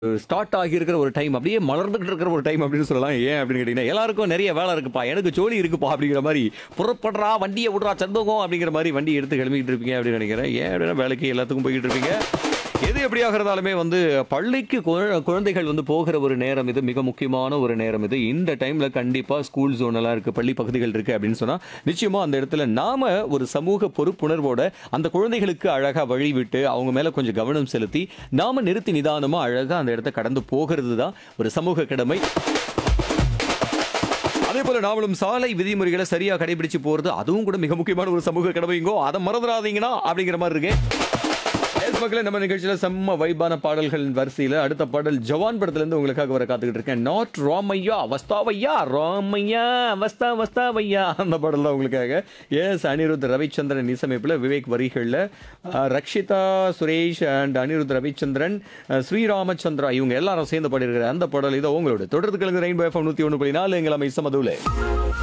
start ஆகியிருக்கிற ஒரு time அப்படியே மலர்ந்துகிட்டு இருக்கிற ஒரு டைம் அப்படின்னு சொல்லலாம் ஏன் அப்படின்னு கேட்டீங்கன்னா எல்லாருக்கும் நிறைய வேலை இருக்குப்பா எனக்கு ஜோலி இருக்குப்பா அப்படிங்கிற மாதிரி புறப்படுறா வண்டியை விடுறா சந்தோகம் அப்படிங்கிற மாதிரி வண்டி எடுத்து கிளம்பிக்கிட்டு இருப்பீங்க அப்படின்னு நினைக்கிறேன் ஏன் அப்படின்னா வேலைக்கு எல்லாத்துக்கும் போய்கிட்டு இருப்பீங்க எது எப்படியாக இருந்தாலுமே வந்து பள்ளிக்கு குழ- குழந்தைகள் வந்து போகிற ஒரு நேரம் இது மிக முக்கியமான ஒரு நேரம் இது இந்த டைம்ல கண்டிப்பா ஸ்கூல் ஜோன் எல்லாம் இருக்கு பள்ளி பகுதிகள் இருக்கு அப்படின்னு சொன்னா நிச்சயமா அந்த இடத்துல நாம ஒரு சமூக பொறுப்புணர்வோட அந்த குழந்தைகளுக்கு அழகா வழி விட்டு அவங்க மேல கொஞ்சம் கவனம் செலுத்தி நாம நிறுத்தி நிதானமா அழகா அந்த இடத்த கடந்து போகிறது தான் ஒரு சமூக கடமை அதே போல நாமளும் சாலை விதிமுறைகளை சரியா கடைபிடிச்சு போறது அதுவும் கூட மிக முக்கியமான ஒரு சமூக கடமைங்கோ அதை மறந்துடாதீங்கன்னா அப்படிங்கிற மாதிரி இருக்கு எஸ் மக்களே நம்ம நிகழ்ச்சியில செம்ம வைபான பாடல்களின் வரிசையில அடுத்த பாடல் ஜவான் படத்துல இருந்து உங்களுக்காக வர காத்துக்கிட்டு இருக்கேன் நாட் ராமையா வஸ்தாவையா ராமையா வஸ்தா வஸ்தாவையா அந்த பாடல் தான் உங்களுக்காக எஸ் அனிருத் ரவிச்சந்திரன் இசையமைப்புல விவேக் வரிகள்ல அஹ், ரக்ஷிதா சுரேஷ் அண்ட் அனிருத் ரவிச்சந்திரன் அஹ், ஸ்ரீராமச்சந்திரா இவங்க எல்லாரும் சேர்ந்து பாடியிருக்கிற அந்த பாடல் இதோ உங்களோட தொடர்ந்து கிழங்கு ரெயின்போ எஃப்எம் நூத்தி ஒன்று புள்ளி நாலு எங்களை இசமதுல